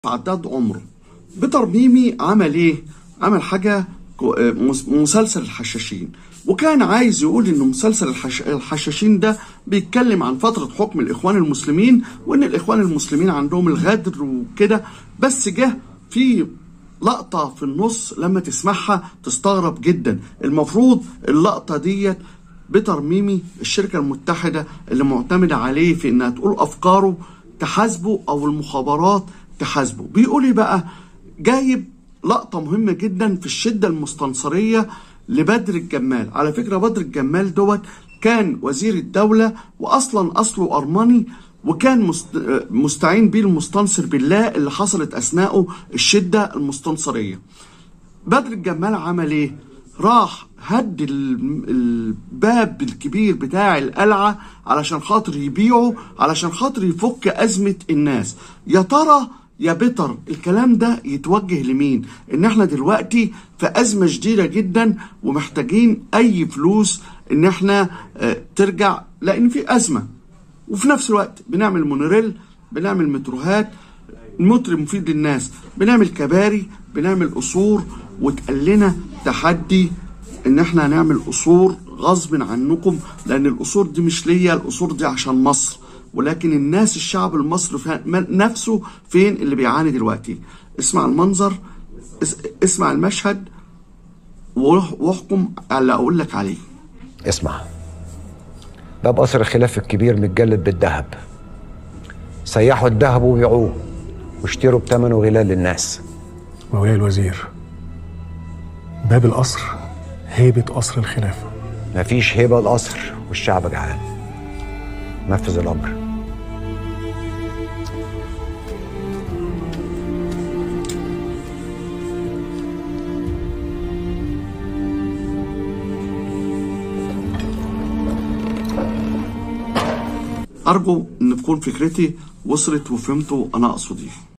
عداد عمره بيتر ميمي عمل ايه عمل حاجة كو- آه، مس- مسلسل الحشاشين وكان عايز يقول ان مسلسل الحش... الحشاشين ده بيتكلم عن فترة حكم الاخوان المسلمين وان الاخوان المسلمين عندهم الغدر وكده بس جه في لقطة في النص لما تسمعها تستغرب جدا المفروض اللقطة ديت بيتر ميمي الشركة المتحدة اللي معتمدة عليه في انها تقول افكاره تحاسبه او المخابرات تحاسبه بيقول ايه بقى جايب لقطة مهمة جدا في الشدة المستنصرية لبدر الجمال على فكرة بدر الجمال دوت كان وزير الدولة واصلا اصله ارمني وكان مست- مستعين بيه المستنصر بالله اللي حصلت اثناءه الشدة المستنصرية بدر الجمال عمل ايه راح هد ال- الباب الكبير بتاع القلعة علشان خاطر يبيعه علشان خاطر يفك أزمة الناس يا ترى يا بيتر الكلام ده يتوجه لمين ان احنا دلوقتي في أزمة شديدة جدا ومحتاجين اي فلوس ان احنا آه، ترجع لان في أزمة وفي نفس الوقت بنعمل مونوريل بنعمل متروهات المتر مفيد للناس بنعمل كباري بنعمل قصور واتقال لنا تحدي ان احنا هنعمل قصور غصب عنكم لان القصور دي مش ليا القصور دي عشان مصر ولكن الناس الشعب المصري فا- ما- نفسه فين اللي بيعاني دلوقتي اسمع المنظر اس- اسمع المشهد وروح- واحكم على اللي اقول لك عليه اسمع باب قصر الخلاف الكبير متجلد بالذهب سيحوا الذهب وبيعوه واشتروا بثمنه غلال للناس مولاي الوزير باب القصر هيبة قصر الخلافة مفيش هيبة القصر والشعب جعان نفذ الأمر ارجو ان تكون فكرتي وصلت وفهمتوا انا اقصد ايه